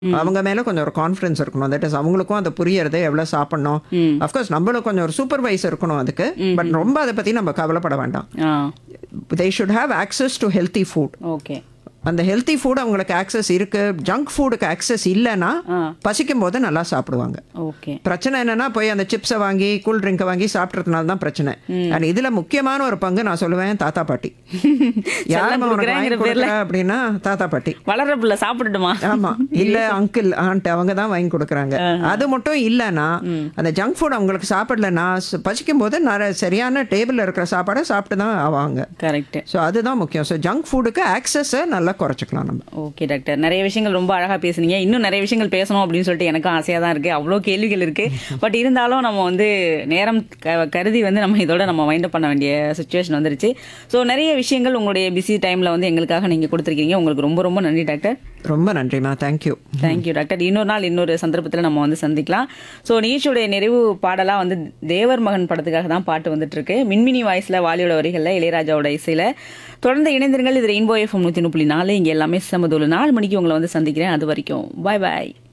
அவங்க மேல கொஞ்சம் ஒரு கான்ஃபிடன்ஸ் இருக்கணும் தட் இஸ் அவங்களுக்கும் அது புரியறது எவ்வளவு சாப்பிடணும் அஃப்கோர்ஸ் நம்மளும் கொஞ்சம் ஒரு சூப்பர்வைஸ் இருக்கணும் அதுக்கு பட் ரொம்ப அதை பத்தி நம்ம கவலைப்பட வேண்டாம் ah they should have access to healthy food okay அந்த ஹெல்த்தி ஃபுட் அவங்களுக்கு ஆக்சஸ் இருக்கு ஜங்க் ஃபுட்டுக்கு ஆக்சஸ் இல்லைன்னா பசிக்கும் போது நல்லா சாப்பிடுவாங்க ஓகே பிரச்சனை என்னன்னா போய் அந்த சிப்ஸை வாங்கி கூல் ட்ரிங்கை வாங்கி சாப்பிட்றதுனால தான் பிரச்சனை அண்ட் இதுல முக்கியமான ஒரு பங்கு நான் சொல்லுவேன் தாத்தா பாட்டி யாரும் உனக்கு வாங்கி கொடுக்குற அப்படின்னா தாத்தா பாட்டி வளர்ற பிள்ளை சாப்பிட்டுடுமா ஆமா இல்ல அங்கிள் ஆண்ட் அவங்க தான் வாங்கி கொடுக்குறாங்க அது மட்டும் இல்லைன்னா அந்த ஜங்க் ஃபுட் அவங்களுக்கு சாப்பிடலன்னா ச- பசிக்கும் போது நிறைய சரியான டேபிள்ல இருக்கிற சாப்பாடை சாப்பிட்டு தான் ஆவாங்க கரெக்ட் ஸோ அதுதான் முக்கியம் ஸோ ஜங்க் ஃபுட்டுக்கு ஆக்சஸை நல்லா குறைச்சிக்கலாம் நம்ம ஓகே டாக்டர் நிறைய விஷயங்கள் ரொம்ப அழகா பேசுனீங்க இன்னும் நிறைய விஷயங்கள் பேசணும் அப்படின்னு சொல்லிட்டு எனக்கும் ஆசையா தான் இருக்கு அவ்வளோ கேள்விகள் இருக்கு பட் இருந்தாலும் நம்ம வந்து நேரம் க- கருதி வந்து நம்ம இதோட நம்ம வைண்ட் பண்ண வேண்டிய சுச்சுவேஷன் வந்துருச்சு ஸோ நிறைய விஷயங்கள் உங்களுடைய பிஸி டைம்ல வந்து எங்களுக்காக நீங்க கொடுத்துருக்கீங்க உங்களுக்கு ரொம்ப ரொம்ப நன்றி டாக்டர் ரொம்ப நன்றிம்மா தேங்க்யூ தேங்க்யூ டாக்டர் இன்னொரு நாள் இன்னொரு சந்தர்ப்பத்தில் நம்ம வந்து சந்திக்கலாம் ஸோ நிகழ்ச்சியுடைய நிறைவு பாடலாக வந்து தேவர் மகன் படத்துக்காக தான் பாட்டு வந்துட்டு இருக்கு மின்மினி வாய்ஸில் வாலியோட வரிகளில் இளையராஜாவோட இசையில் தொடர்ந்து இணைந்திருங்கள் இது ரெயின்போ எஃப்எம் நூற்றி புள்ளி நாலு இங்கே எல்லாமே சமதூள் நாலு மணிக்கு உங்களை வந்து சந்திக்கிறேன் அது வரைக்கும் பாய் பாய்